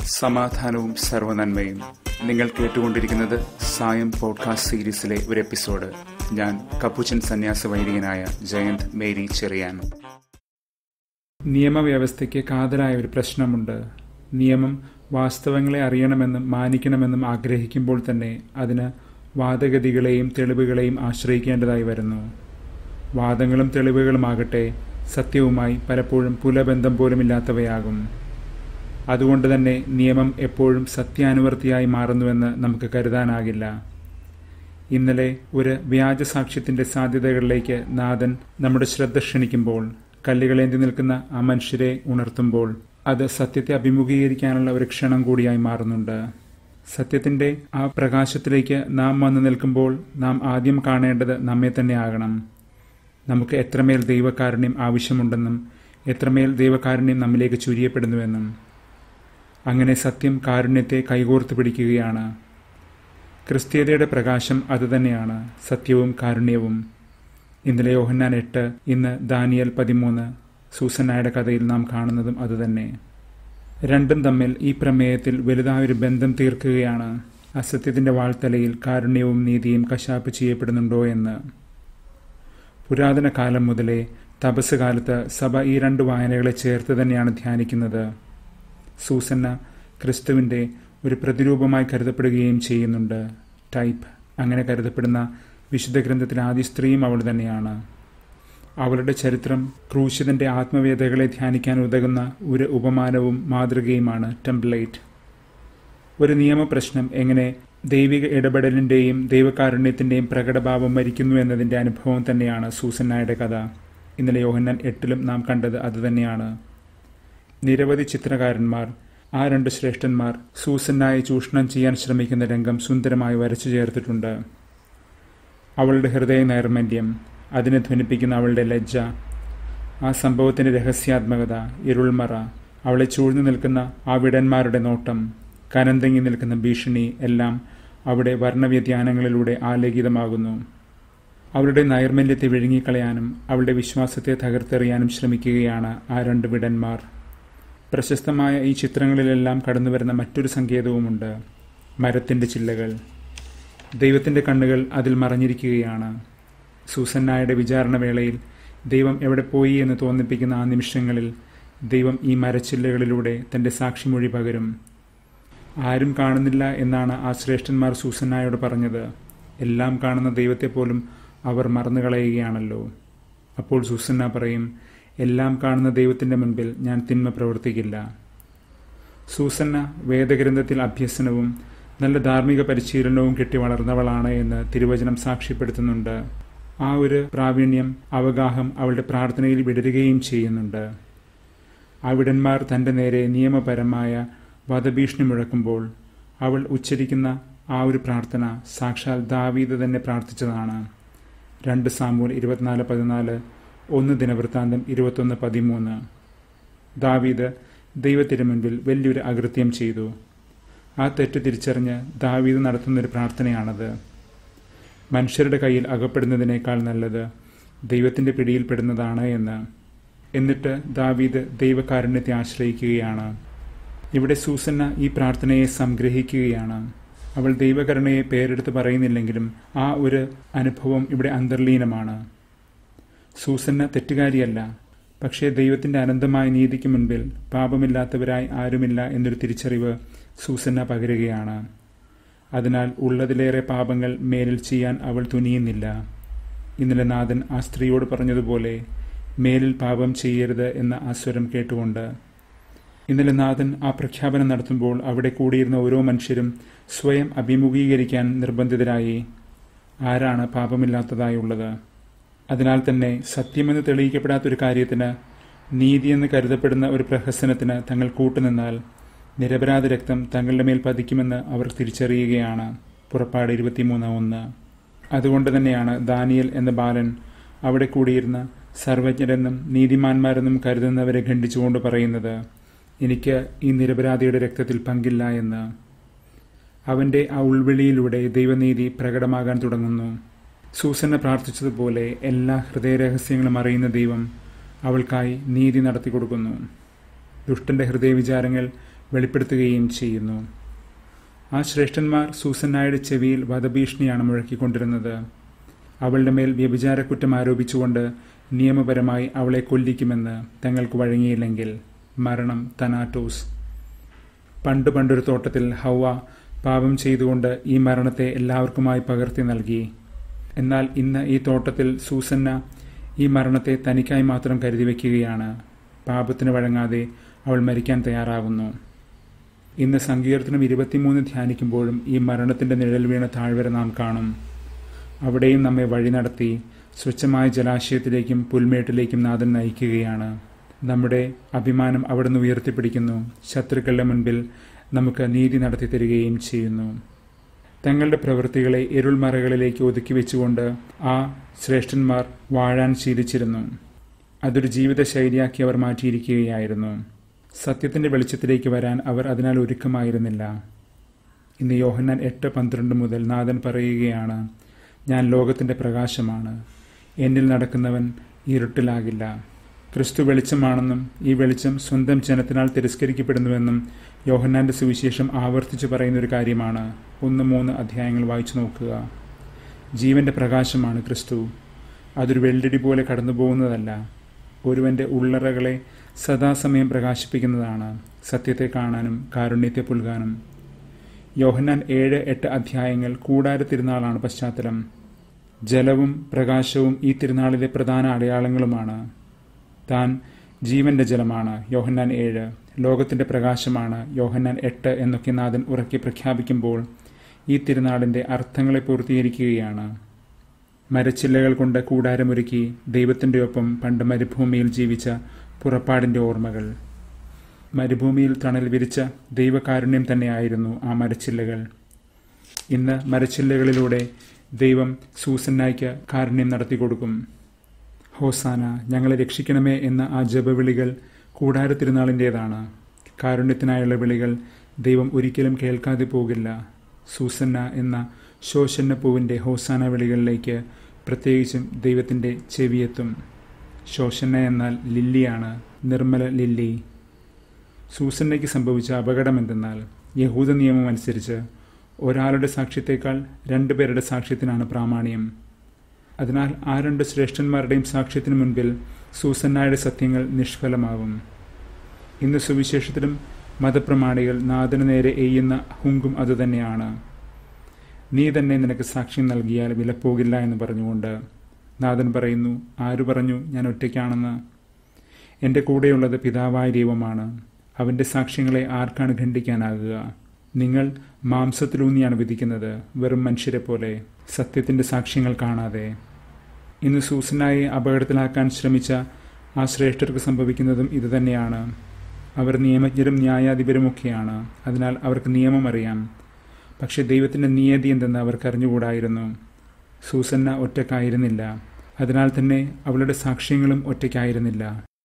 സമാധാനവും സർവനന്മയും നിങ്ങൾ കേട്ടുകൊണ്ടിരിക്കുന്നത് സായം പോഡ്കാസ്റ്റ് സീരീസിലെ ഒരു എപ്പിസോഡ് ഞാൻ കപ്പുച്ചൻ സന്യാസ വൈദികനായ ജയന്ത് മേരി ചെറിയാൻ നിയമവ്യവസ്ഥയ്ക്ക് കാതലായ ഒരു പ്രശ്നമുണ്ട് നിയമം വാസ്തവങ്ങളെ അറിയണമെന്നും മാനിക്കണമെന്നും ആഗ്രഹിക്കുമ്പോൾ തന്നെ അതിന് വാദഗതികളെയും തെളിവുകളെയും ആശ്രയിക്കേണ്ടതായി വരുന്നു വാദങ്ങളും തെളിവുകളുമാകട്ടെ സത്യവുമായി പലപ്പോഴും പുലബന്ധം പോലുമില്ലാത്തവയാകും അതുകൊണ്ട് തന്നെ നിയമം എപ്പോഴും സത്യാനുവർത്തിയായി മാറുന്നുവെന്ന് നമുക്ക് കരുതാനാകില്ല ഇന്നലെ ഒരു വ്യാജസാക്ഷ്യത്തിന്റെ സാധ്യതകളിലേക്ക് നാഥൻ നമ്മുടെ ശ്രദ്ധ ക്ഷണിക്കുമ്പോൾ കല്ലുകളേന്തി നിൽക്കുന്ന ആ മനുഷ്യരെ ഉണർത്തുമ്പോൾ അത് സത്യത്തെ അഭിമുഖീകരിക്കാനുള്ള ഒരു ക്ഷണം കൂടിയായി മാറുന്നുണ്ട് സത്യത്തിന്റെ ആ പ്രകാശത്തിലേക്ക് നാം വന്നു നിൽക്കുമ്പോൾ നാം ആദ്യം കാണേണ്ടത് നമ്മെ തന്നെ ആകണം നമുക്ക് എത്രമേൽ ദൈവകാരുണ്യം ആവശ്യമുണ്ടെന്നും എത്രമേൽ ദൈവകാരുണ്യം നമ്മിലേക്ക് ചുരിയപ്പെടുന്നുവെന്നും അങ്ങനെ സത്യം കാരുണ്യത്തെ കൈകോർത്ത് പിടിക്കുകയാണ് ക്രിസ്തീയതയുടെ പ്രകാശം അതുതന്നെയാണ് സത്യവും കാരുണ്യവും ഇന്നലെ യോഹന്നാൻ എട്ട് ഇന്ന് ദാനിയൽ പതിമൂന്ന് സൂസനായുടെ കഥയിൽ നാം കാണുന്നതും അതുതന്നെ രണ്ടും തമ്മിൽ ഈ പ്രമേയത്തിൽ വലുതായൊരു ബന്ധം തീർക്കുകയാണ് അസത്യത്തിന്റെ വാൾത്തലയിൽ കാരുണ്യവും നീതിയും കശാപ്പ് ചെയ്യപ്പെടുന്നുണ്ടോ എന്ന് പുരാതന കാലം മുതലേ തപസ് കാലത്ത് സഭ ഈ രണ്ട് വായനകളെ ചേർത്ത് തന്നെയാണ് ധ്യാനിക്കുന്നത് സൂസന്ന ക്രിസ്തുവിൻ്റെ ഒരു പ്രതിരൂപമായി കരുതപ്പെടുകയും ചെയ്യുന്നുണ്ട് ടൈപ്പ് അങ്ങനെ കരുതപ്പെടുന്ന വിശുദ്ധ ഗ്രന്ഥത്തിലെ ആദ്യ സ്ത്രീയും അവൾ തന്നെയാണ് അവളുടെ ചരിത്രം ക്രൂശിതന്റെ ആത്മവേദകളെ ധ്യാനിക്കാൻ ഉതകുന്ന ഒരു ഉപമാനവും മാതൃകയുമാണ് ടെംപ്ലേറ്റ് ഒരു നിയമപ്രശ്നം എങ്ങനെ ദൈവിക ഇടപെടലിന്റെയും ദൈവകാരുണ്യത്തിന്റെയും പ്രകടഭാവം മരിക്കുന്നു എന്നതിന്റെ അനുഭവം തന്നെയാണ് സൂസന്നായുടെ കഥ ഇന്നലെ യോഹന്നാൻ എട്ടിലും നാം കണ്ടത് അതുതന്നെയാണ് നിരവധി ചിത്രകാരന്മാർ ആ രണ്ട് ശ്രേഷ്ഠന്മാർ സൂസന്നായി ചൂഷണം ചെയ്യാൻ ശ്രമിക്കുന്ന രംഗം സുന്ദരമായി വരച്ചു ചേർത്തിട്ടുണ്ട് അവളുടെ ഹൃദയ നൈർമല്യം അതിനെ ധ്വനിപ്പിക്കുന്ന അവളുടെ ലജ്ജ ആ സംഭവത്തിന്റെ രഹസ്യാത്മകത ഇരുൾമറ അവളെ ചൂഴ്ന്നു നിൽക്കുന്ന ആ വിടന്മാരുടെ നോട്ടം കനന്തെങ്ങി നിൽക്കുന്ന ഭീഷണി എല്ലാം അവിടെ വർണ്ണവ്യതിയാനങ്ങളിലൂടെ ആലേഖിതമാകുന്നു അവളുടെ നൈർമല്യത്തെ വിഴുങ്ങിക്കളയാനും അവളുടെ വിശ്വാസത്തെ തകർത്തെറിയാനും ശ്രമിക്കുകയാണ് ആ രണ്ട് വിടന്മാർ പ്രശസ്തമായ ഈ ചിത്രങ്ങളിലെല്ലാം കടന്നുവരുന്ന മറ്റൊരു സങ്കേതവുമുണ്ട് മരത്തിന്റെ ചില്ലകൾ ദൈവത്തിന്റെ കണ്ണുകൾ അതിൽ മറഞ്ഞിരിക്കുകയാണ് സൂസന്നായുടെ വിചാരണവേളയിൽ ദൈവം എവിടെ പോയി എന്ന് തോന്നിപ്പിക്കുന്ന ആ നിമിഷങ്ങളിൽ ദൈവം ഈ മരച്ചില്ലകളിലൂടെ തന്റെ സാക്ഷിമൊഴി പകരും ആരും കാണുന്നില്ല എന്നാണ് ആ ശ്രേഷ്ഠന്മാർ സൂസന്നായോട് പറഞ്ഞത് എല്ലാം കാണുന്ന ദൈവത്തെ പോലും അവർ മറന്നുകളയുകയാണല്ലോ അപ്പോൾ സൂസന്ന പറയും എല്ലാം കാണുന്ന ദൈവത്തിന്റെ മുൻപിൽ ഞാൻ തിന്മ പ്രവർത്തിക്കില്ല സൂസന്ന വേദഗ്രന്ഥത്തിൽ അഭ്യസനവും നല്ല ധാർമ്മിക പരിശീലനവും കിട്ടി വളർന്നവളാണ് എന്ന് തിരുവചനം സാക്ഷ്യപ്പെടുത്തുന്നുണ്ട് ആ ഒരു പ്രാവീണ്യം അവഗാഹം അവളുടെ പ്രാർത്ഥനയിൽ വിടരുകയും ചെയ്യുന്നുണ്ട് അവിടന്മാർ തന്റെ നേരെ നിയമപരമായ വധഭീഷണി മുഴക്കുമ്പോൾ അവൾ ഉച്ചരിക്കുന്ന ആ ഒരു പ്രാർത്ഥന സാക്ഷാൽ ദാവീദ് തന്നെ പ്രാർത്ഥിച്ചതാണ് രണ്ട് സാമൂൽ ഇരുപത്തിനാല് പതിനാല് ഒന്ന് ദിനവൃത്താന്തം ഇരുപത്തൊന്ന് പതിമൂന്ന് ദാവീദ് ദൈവത്തിന് മുൻപിൽ വലിയൊരു അകൃത്യം ചെയ്തു ആ തെറ്റ് തിരിച്ചറിഞ്ഞ് ദാവീദ് നടത്തുന്നൊരു പ്രാർത്ഥനയാണത് മനുഷ്യരുടെ കയ്യിൽ അകപ്പെടുന്നതിനേക്കാൾ നല്ലത് ദൈവത്തിന്റെ പിടിയിൽപ്പെടുന്നതാണ് എന്ന് എന്നിട്ട് ദാവീദ് ദൈവകാരുണ്യത്തെ ആശ്രയിക്കുകയാണ് ഇവിടെ സൂസന്ന ഈ പ്രാർത്ഥനയെ സംഗ്രഹിക്കുകയാണ് അവൾ ദൈവകരുണയെ പേരെടുത്ത് പറയുന്നില്ലെങ്കിലും ആ ഒരു അനുഭവം ഇവിടെ അന്തർലീനമാണ് സൂസന്ന തെറ്റുകാരിയല്ല പക്ഷേ ദൈവത്തിന്റെ അനന്തമായ നീതിക്ക് മുൻപിൽ പാപമില്ലാത്തവരായി ആരുമില്ല എന്നൊരു തിരിച്ചറിവ് സൂസന്ന പകരുകയാണ് അതിനാൽ ഉള്ളതിലേറെ പാപങ്ങൾ മേലിൽ ചെയ്യാൻ അവൾ തുനിയുന്നില്ല ഇന്നലെ നാഥൻ ആ സ്ത്രീയോട് പറഞ്ഞതുപോലെ മേലിൽ പാപം ചെയ്യരുത് എന്ന ആ സ്വരം കേട്ടുകൊണ്ട് ഇന്നലെ നാഥൻ ആ പ്രഖ്യാപനം നടത്തുമ്പോൾ അവിടെ കൂടിയിരുന്ന ഓരോ മനുഷ്യരും സ്വയം അഭിമുഖീകരിക്കാൻ നിർബന്ധിതരായി ആരാണ് പാപമില്ലാത്തതായുള്ളത് അതിനാൽ തന്നെ സത്യമെന്ന് തെളിയിക്കപ്പെടാത്തൊരു കാര്യത്തിന് നീതിയെന്ന് കരുതപ്പെടുന്ന ഒരു പ്രഹസനത്തിന് തങ്ങൾ കൂട്ടുനിന്നാൽ നിരപരാധ രക്തം തങ്ങളുടെ മേൽ പതിക്കുമെന്ന് അവർ തിരിച്ചറിയുകയാണ് പുറപ്പാട് ഇരുപത്തിമൂന്ന് ഒന്ന് അതുകൊണ്ട് തന്നെയാണ് ദാനിയൽ എന്ന ബാലൻ അവിടെ കൂടിയിരുന്ന സർവജ്ഞരെന്നും നീതിമാന്മാരെന്നും കരുതുന്നവരെ ഖണ്ഡിച്ചുകൊണ്ട് പറയുന്നത് എനിക്ക് ഈ നിരപരാധിയുടെ രക്തത്തിൽ പങ്കില്ല എന്ന് അവന്റെ ആ ഉൾവിളിയിലൂടെ ദൈവനീതി പ്രകടമാകാൻ തുടങ്ങുന്നു സൂസന്ന പ്രാർത്ഥിച്ചതുപോലെ എല്ലാ ഹൃദയരഹസ്യങ്ങളും അറിയുന്ന ദൈവം അവൾക്കായി നീതി നടത്തി കൊടുക്കുന്നു ദുഷ്ടന്റെ ഹൃദയവിചാരങ്ങൾ വെളിപ്പെടുത്തുകയും ചെയ്യുന്നു ആ ശ്രേഷ്ഠന്മാർ സൂസന്നായുടെ ചെവിയിൽ വധഭീഷണിയാണ് മുഴക്കിക്കൊണ്ടിരുന്നത് അവളുടെ മേൽ വ്യഭിചാരക്കുറ്റം ആരോപിച്ചുകൊണ്ട് നിയമപരമായി അവളെ കൊല്ലിക്കുമെന്ന് തങ്ങൾക്ക് വഴങ്ങിയില്ലെങ്കിൽ മരണം തനാറ്റോസ് പണ്ട് പണ്ടൊരു തോട്ടത്തിൽ ഹൗവ പാപം ചെയ്തുകൊണ്ട് ഈ മരണത്തെ എല്ലാവർക്കുമായി പകർത്തി നൽകി എന്നാൽ ഇന്ന് ഈ തോട്ടത്തിൽ സൂസന്ന ഈ മരണത്തെ തനിക്കായി മാത്രം കരുതി വയ്ക്കുകയാണ് പാപത്തിന് വഴങ്ങാതെ അവൾ മരിക്കാൻ തയ്യാറാകുന്നു ഇന്ന് സങ്കീർത്തനം ഇരുപത്തിമൂന്ന് ധ്യാനിക്കുമ്പോഴും ഈ മരണത്തിന്റെ നിഴൽ വീണ താഴ്വര നാം കാണും അവിടെയും നമ്മെ വഴി നടത്തി സ്വച്ഛമായ ജലാശയത്തിലേക്കും പുൽമേട്ടിലേക്കും നാഥൻ നയിക്കുകയാണ് നമ്മുടെ അഭിമാനം അവിടുന്ന് ഉയർത്തിപ്പിടിക്കുന്നു ശത്രുക്കളുടെ മുൻപിൽ നമുക്ക് നീതി നടത്തി തരികയും ചെയ്യുന്നു തങ്ങളുടെ പ്രവൃത്തികളെ ഇരുൾമറകളിലേക്ക് ഒതുക്കി വെച്ചുകൊണ്ട് ആ ശ്രേഷ്ഠന്മാർ വാഴാൻ ശീലിച്ചിരുന്നു അതൊരു ജീവിത ശൈലിയാക്കി അവർ മാറ്റിയിരിക്കുകയായിരുന്നു സത്യത്തിന്റെ വെളിച്ചത്തിലേക്ക് വരാൻ അവർ അതിനാൽ ഒരുക്കമായിരുന്നില്ല ഇന്ന് യോഹന്നാൻ എട്ട് പന്ത്രണ്ട് മുതൽ നാഥൻ പറയുകയാണ് ഞാൻ ലോകത്തിന്റെ പ്രകാശമാണ് എന്നിൽ നടക്കുന്നവൻ ഇരുട്ടിലാകില്ല ക്രിസ്തു വെളിച്ചമാണെന്നും ഈ വെളിച്ചം സ്വന്തം ജനത്തിനാൽ തിരസ്കരിക്കപ്പെടുന്നുവെന്നും യോഹന്നാന്റെ സുവിശേഷം ആവർത്തിച്ചു പറയുന്ന ഒരു കാര്യമാണ് ഒന്ന് മൂന്ന് അധ്യായങ്ങൾ വായിച്ചു നോക്കുക ജീവന്റെ പ്രകാശമാണ് ക്രിസ്തു അതൊരു വെള്ളടി പോലെ കടന്നു പോകുന്നതല്ല ഒരുവന്റെ ഉള്ളറകളെ സദാസമയം പ്രകാശിപ്പിക്കുന്നതാണ് സത്യത്തെ കാണാനും കാരുണ്യത്തെ പുൽകാനും യോഹന്നാൻ ഏഴ് എട്ട് അധ്യായങ്ങൾ കൂടാര തിരുനാളാണ് പശ്ചാത്തലം ജലവും പ്രകാശവും ഈ തിരുനാളിലെ പ്രധാന അടയാളങ്ങളുമാണ് താൻ ജീവന്റെ ജലമാണ് യോഹന്നാൻ ഏഴ് ലോകത്തിന്റെ പ്രകാശമാണ് യോഹന്നാൻ എട്ട് എന്നൊക്കെ നാഥൻ ഉറക്കി പ്രഖ്യാപിക്കുമ്പോൾ ഈ തിരുനാളിന്റെ അർത്ഥങ്ങളെ പൂർത്തീകരിക്കുകയാണ് മരച്ചില്ലകൾ കൊണ്ട് കൂടാരമൊരുക്കി ദൈവത്തിന്റെ ഒപ്പം പണ്ട് മരുഭൂമിയിൽ ജീവിച്ച പുറപ്പാടിന്റെ ഓർമ്മകൾ മരുഭൂമിയിൽ തണൽ വിരിച്ച ദൈവകാരുണ്യം തന്നെയായിരുന്നു ആ മരച്ചില്ലകൾ ഇന്ന് മരച്ചില്ലകളിലൂടെ ദൈവം സൂസന്നായ്ക്ക് കാരുണ്യം നടത്തിക്കൊടുക്കും ഹോസാന ഞങ്ങളെ രക്ഷിക്കണമേ എന്ന ആ ജപവിളികൾ കൂടാര തിരുനാളിൻ്റേതാണ് കാരുണ്യത്തിനായുള്ള വിളികൾ ദൈവം ഒരിക്കലും കേൾക്കാതെ പോകില്ല സൂസന്ന എന്ന ശോഷന്ന പൂവിൻ്റെ ഹോസാന വിളികളിലേക്ക് പ്രത്യേകിച്ചും ദൈവത്തിൻ്റെ ചെവിയെത്തും ശോഷന്ന എന്നാൽ ലില്ലിയാണ് നിർമ്മല ലില്ലി സൂസന്നയ്ക്ക് സംഭവിച്ച അപകടം എന്തെന്നാൽ യഹൂദ നിയമം അനുസരിച്ച് ഒരാളുടെ സാക്ഷ്യത്തേക്കാൾ രണ്ടുപേരുടെ സാക്ഷ്യത്തിനാണ് പ്രാമാണ്യം അതിനാൽ ആ രണ്ട് ശ്രേഷ്ഠന്മാരുടെയും സാക്ഷ്യത്തിനു മുൻപിൽ സൂസന്നായുടെ സത്യങ്ങൾ നിഷ്ഫലമാവും ഇന്ന് സുവിശേഷത്തിലും മതപ്രമാണികൾ നാഥന് നേരെ എയ്യുന്ന ഹുങ്കും അതുതന്നെയാണ് നീ തന്നെ നിനക്ക് സാക്ഷ്യം നൽകിയാൽ വിലപ്പോകില്ല എന്ന് പറഞ്ഞുകൊണ്ട് നാഥൻ പറയുന്നു ആരു പറഞ്ഞു ഞാൻ ഒറ്റയ്ക്കാണെന്ന് എൻ്റെ കൂടെയുള്ളത് പിതാവായ ദൈവമാണ് അവൻ്റെ സാക്ഷ്യങ്ങളെ ആർക്കാണ് ഖണ്ഡിക്കാനാകുക നിങ്ങൾ മാംസത്തിലൂന്നിയാണ് വിധിക്കുന്നത് വെറും മനുഷ്യരെ പോലെ സത്യത്തിൻ്റെ സാക്ഷ്യങ്ങൾ കാണാതെ ഇന്ന് സൂസനായെ അപകടത്തിലാക്കാൻ ശ്രമിച്ച ആ ശ്രേഷ്ഠർക്ക് സംഭവിക്കുന്നതും ഇതുതന്നെയാണ് അവർ നിയമജ്ഞരും ന്യായാധിപരുമൊക്കെയാണ് അതിനാൽ അവർക്ക് നിയമം അറിയാം പക്ഷെ ദൈവത്തിൻ്റെ നിയതി എന്തെന്ന് അവർക്ക് അറിഞ്ഞുകൂടായിരുന്നു സൂസന്ന ഒറ്റക്കായിരുന്നില്ല അതിനാൽ തന്നെ അവളുടെ സാക്ഷ്യങ്ങളും ഒറ്റയ്ക്കായിരുന്നില്ല